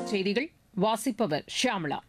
தலைப்புச் செய்திகள் வாசிப்பவர் ஷியாமளா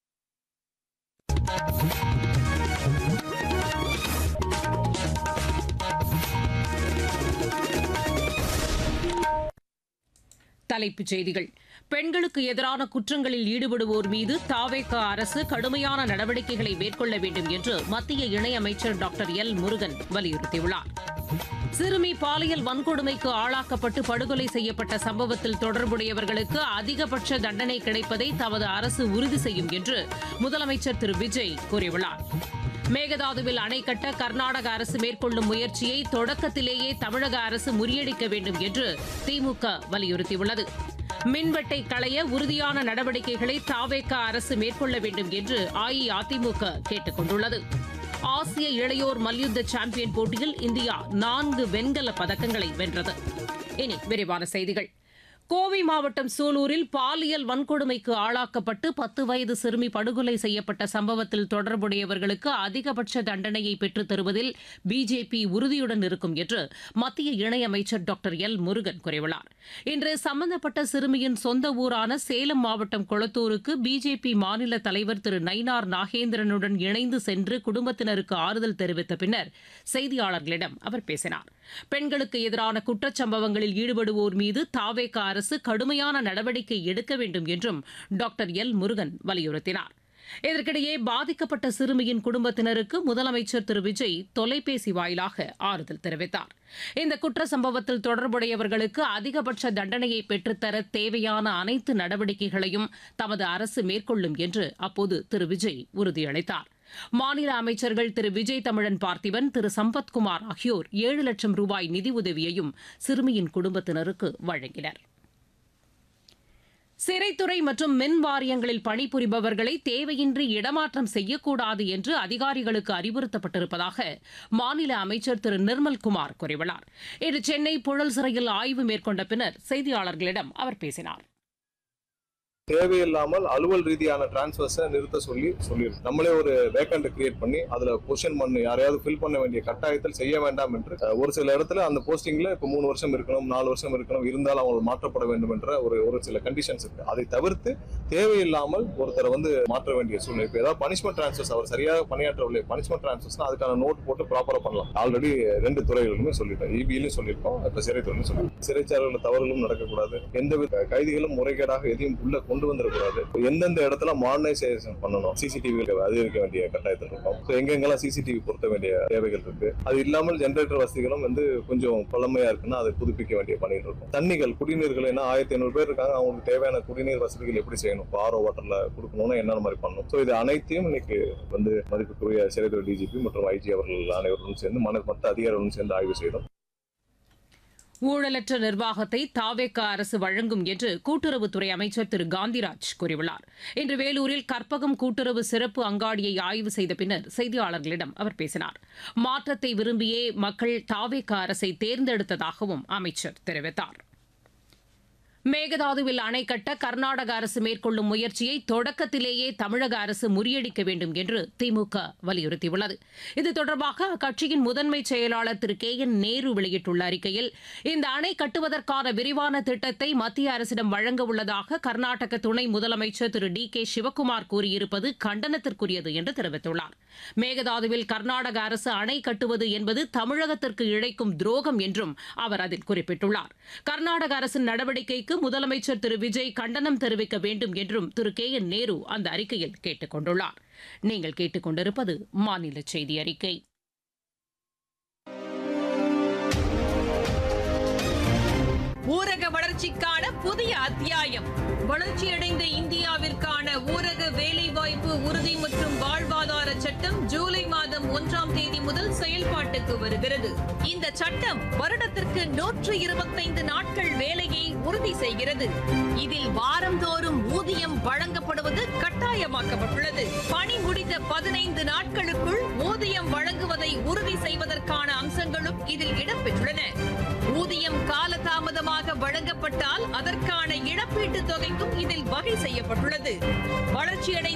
தலைப்புச் செய்திகள் பெண்களுக்கு எதிரான குற்றங்களில் ஈடுபடுவோர் மீது தாவேக அரசு கடுமையான நடவடிக்கைகளை மேற்கொள்ள வேண்டும் என்று மத்திய இணையமைச்சர் டாக்டர் எல் முருகன் வலியுறுத்தியுள்ளார் சிறுமி பாலியல் வன்கொடுமைக்கு ஆளாக்கப்பட்டு படுகொலை செய்யப்பட்ட சம்பவத்தில் தொடர்புடையவர்களுக்கு அதிகபட்ச தண்டனை கிடைப்பதை தமது அரசு உறுதி செய்யும் என்று முதலமைச்சர் திரு விஜய் கூறியுள்ளார் மேகதாதுவில் அணை கட்ட கர்நாடக அரசு மேற்கொள்ளும் முயற்சியை தொடக்கத்திலேயே தமிழக அரசு முறியடிக்க வேண்டும் என்று திமுக வலியுறுத்தியுள்ளது மின்வெட்டை களைய உறுதியான நடவடிக்கைகளை தாவேக அரசு மேற்கொள்ள வேண்டும் என்று அஇஅதிமுக கேட்டுக் கொண்டுள்ளது ஆசிய இளையோர் மல்யுத்த சாம்பியன் போட்டியில் இந்தியா நான்கு வெண்கல பதக்கங்களை வென்றது இனி விரிவான செய்திகள் கோவை மாவட்டம் சூலூரில் பாலியல் வன்கொடுமைக்கு ஆளாக்கப்பட்டு பத்து வயது சிறுமி படுகொலை செய்யப்பட்ட சம்பவத்தில் தொடர்புடையவர்களுக்கு அதிகபட்ச தண்டனையை பெற்றுத் தருவதில் பிஜேபி உறுதியுடன் இருக்கும் என்று மத்திய இணையமைச்சர் டாக்டர் எல் முருகன் கூறியுள்ளார் இன்று சம்பந்தப்பட்ட சிறுமியின் சொந்த ஊரான சேலம் மாவட்டம் கொளத்தூருக்கு பிஜேபி மாநில தலைவர் திரு நயினார் நாகேந்திரனுடன் இணைந்து சென்று குடும்பத்தினருக்கு ஆறுதல் தெரிவித்த பின்னர் செய்தியாளர்களிடம் அவர் பேசினார் பெண்களுக்கு எதிரான குற்றச்சம்பவங்களில் ஈடுபடுவோர் மீது தாவேக அரசு கடுமையான நடவடிக்கை எடுக்க வேண்டும் என்றும் டாக்டர் எல் முருகன் வலியுறுத்தினார் இதற்கிடையே பாதிக்கப்பட்ட சிறுமியின் குடும்பத்தினருக்கு முதலமைச்சர் திரு விஜய் தொலைபேசி வாயிலாக ஆறுதல் தெரிவித்தார் இந்த குற்ற சம்பவத்தில் தொடர்புடையவர்களுக்கு அதிகபட்ச தண்டனையை பெற்றுத்தர தேவையான அனைத்து நடவடிக்கைகளையும் தமது அரசு மேற்கொள்ளும் என்று அப்போது திரு விஜய் உறுதியளித்தார் மாநில அமைச்சர்கள் திரு விஜய் தமிழன் பார்த்திபன் திரு சம்பத்குமார் ஆகியோர் ஏழு லட்சம் ரூபாய் நிதி உதவியையும் சிறுமியின் குடும்பத்தினருக்கு வழங்கினர் சிறைத்துறை மற்றும் மின் வாரியங்களில் பணிபுரிபவர்களை தேவையின்றி இடமாற்றம் செய்யக்கூடாது என்று அதிகாரிகளுக்கு அறிவுறுத்தப்பட்டிருப்பதாக மாநில அமைச்சர் திரு நிர்மல்குமார் கூறியுள்ளார் இன்று சென்னை புழல் சிறையில் ஆய்வு மேற்கொண்ட பின்னர் செய்தியாளர்களிடம் அவர் பேசினார் தேவையில்லாமல் அலுவல் ரீதியான டிரான்ஸ்ஃபர்ஸை நிறுத்த சொல்லி சொல்லியிருக்கு நம்மளே ஒரு வேக்கண்ட் கிரியேட் பண்ணி அதுல பொசிஷன் பண்ணு யாரையாவது ஃபில் பண்ண வேண்டிய கட்டாயத்தில் செய்ய வேண்டாம் என்று அஹ், ஒரு சில இடத்துல அந்த போஸ்டிங்ல இப்போ மூணு வருஷம் இருக்கணும் நாலு வருஷம் இருக்கணும் இருந்தாலும் அவங்க மாற்றப்பட வேண்டும் என்ற ஒரு ஒரு சில கண்டிஷன்ஸ் இருக்கு அதை தவிர்த்து தேவையில்லாமல் ஒருத்தரை வந்து மாற்ற வேண்டிய சூழ்நிலை இப்போ ஏதாவது பனிஷ்மெண்ட் டிரான்ஸ்ஃபர்ஸ் அவர் சரியாக பணியாற்றவில்லை பனிஷ்மெண்ட் டிரான்ஸ்ஃபர்ஸ்னா அதுக்கான நோட் போட்டு ப்ராப்பரா பண்ணலாம் ஆல்ரெடி ரெண்டு துறைகளுமே சொல்லிட்டோம் இபியிலும் சொல்லியிருக்கோம் இப்போ சிறைத்துறையும் சொல்லியிருக்கோம் சிறைச்சாலையில் தவறுகளும் நடக்கக்கூடாது எந்தவித கைதிகளும் முறைகேடாக எதையும் உள்ள கொண்டு வந்துடக்கூடாது எந்தெந்த இடத்துல மாடர்னைசேஷன் பண்ணணும் சிசிடிவி அதிகரிக்க வேண்டிய கட்டாயத்தில் இருக்கும் ஸோ எங்கெங்கெல்லாம் சிசிடிவி பொருத்த வேண்டிய தேவைகள் இருக்கு அது இல்லாமல் ஜெனரேட்டர் வசதிகளும் வந்து கொஞ்சம் பழமையா இருக்குன்னா அதை புதுப்பிக்க வேண்டிய பணிகள் இருக்கும் தண்ணிகள் குடிநீர்கள் என்ன ஆயிரத்தி ஐநூறு பேர் இருக்காங்க அவங்களுக்கு தேவையான குடிநீர் வசதிகள் எப்படி செய்யணும் இப்போ ஆரோ வாட்டர்ல கொடுக்கணும்னா என்னென்ன மாதிரி பண்ணணும் ஸோ இது அனைத்தையும் இன்னைக்கு வந்து மதிப்புக்குரிய சிறைத்துறை டிஜிபி மற்றும் ஐஜி அவர்கள் அனைவரும் சேர்ந்து மன மற்ற அதிகாரிகளும் சேர்ந்து ஆய்வு செய்தோம் ஊழலற்ற நிர்வாகத்தை தாவேக அரசு வழங்கும் என்று கூட்டுறவுத்துறை அமைச்சர் திரு காந்திராஜ் கூறியுள்ளார் இன்று வேலூரில் கற்பகம் கூட்டுறவு சிறப்பு அங்காடியை ஆய்வு செய்த பின்னர் செய்தியாளர்களிடம் அவர் பேசினார் மாற்றத்தை விரும்பியே மக்கள் தாவேக அரசை தேர்ந்தெடுத்ததாகவும் அமைச்சர் தெரிவித்தார் மேகதாதுவில் அணை கட்ட கர்நாடக அரசு மேற்கொள்ளும் முயற்சியை தொடக்கத்திலேயே தமிழக அரசு முறியடிக்க வேண்டும் என்று திமுக வலியுறுத்தியுள்ளது இது தொடர்பாக அக்கட்சியின் முதன்மை செயலாளர் திரு கே என் நேரு வெளியிட்டுள்ள அறிக்கையில் இந்த அணை கட்டுவதற்கான விரிவான திட்டத்தை மத்திய அரசிடம் வழங்க உள்ளதாக கர்நாடக துணை முதலமைச்சர் திரு டி கே சிவக்குமார் கூறியிருப்பது கண்டனத்திற்குரியது என்று தெரிவித்துள்ளார் மேகதாதுவில் கர்நாடக அரசு அணை கட்டுவது என்பது தமிழகத்திற்கு இழைக்கும் துரோகம் என்றும் அவர் அதில் குறிப்பிட்டுள்ளார் கர்நாடக அரசின் நடவடிக்கைக்கு முதலமைச்சர் திரு விஜய் கண்டனம் தெரிவிக்க வேண்டும் என்றும் திரு கே என் நேரு அந்த அறிக்கையில் கேட்டுக் கொண்டுள்ளார் நீங்கள் கேட்டுக்கொண்டிருப்பது மாநில செய்தி அறிக்கை ஊரக வளர்ச்சிக்கான புதிய அத்தியாயம் வளர்ச்சியடைந்த இந்தியாவிற்கான ஊரக வேலைவாய்ப்பு உறுதி மற்றும் வாழ்வாதார சட்டம் ஜூலை மாதம் ஒன்றாம் தேதி முதல் செயல்பாட்டுக்கு வருகிறது இந்த சட்டம் வருடத்திற்கு நூற்று இருபத்தைந்து நாட்கள் வேலையை உறுதி செய்கிறது இதில் வாரந்தோறும் ஊதியம் வழங்கப்படுவது கட்டாயமாக்கப்பட்டுள்ளது பணி முடிந்த பதினைந்து நாட்களுக்குள் ஊதியம் வழங்குவதை உறுதி செய்வதற்கான அம்சங்களும் இதில் இடம்பெற்றுள்ளன ஊதியம் காலதாமதமாக வழங்கப்பட்டால் அதற்கான இழப்பீட்டுத் தொகைக்கும் இதில் வகை செய்யப்பட்டுள்ளது வளர்ச்சியடைந்த